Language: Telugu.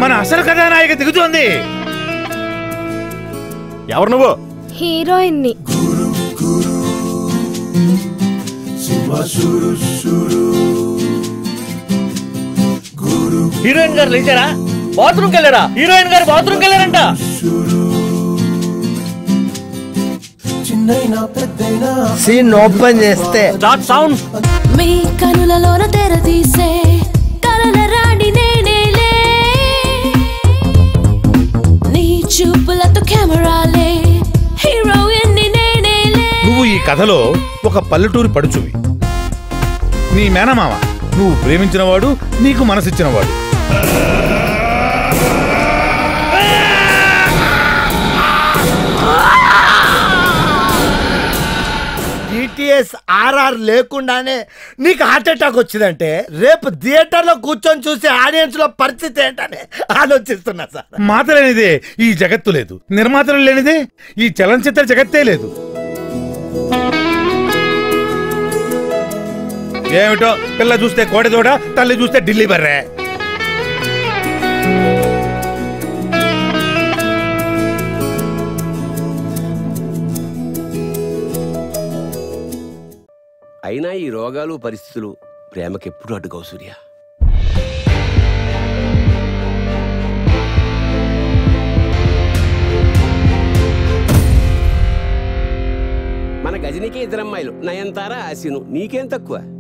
మన అసలు కథానాయిక దిగుతోంది ఎవరు నువ్వు హీరోయిన్ ని హీరోయిన్ గారు లేచారా బాత్రూమ్కి వెళ్ళారా హీరోయిన్ గారు బాత్రూమ్కి వెళ్ళారంట సీన్ ఓపెన్ చేస్తే స్టార్ట్ సౌండ్ మీ కనులలోన తెర తీసే కలల రాణి నేనేలే నీ చూపులతో కెమెరాలే హీరోయిన్ నేనేలే నువ్వు ఈ కథలో ఒక పల్లెటూరి పడుచువి నీ మేనమామ నువ్వు ప్రేమించినవాడు నీకు మనసిచ్చినవాడు డిటిఎస్ ఆర్ఆర్ లేకుండానే నీకు హార్ట్ అటాక్ వచ్చిందంటే రేపు థియేటర్ లో కూర్చొని చూసే ఆడియన్స్ లో పరిస్థితి ఏంటని ఆలోచిస్తున్నా సార్ మాత లేనిదే ఈ జగత్తు లేదు నిర్మాతలు లేనిదే ఈ చలనచిత్ర జగత్తే లేదు ఏమిటో పిల్ల చూస్తే కోడెదోడ తల్లి చూస్తే ఢిల్లీ బర్రే అయినా ఈ రోగాలు పరిస్థితులు ప్రేమకెప్పుడు అడ్డుకోవు సూర్య మన గజనికి ఇద్దరమ్మాయిలు నయనతార ఆశీను నీకేం తక్కువ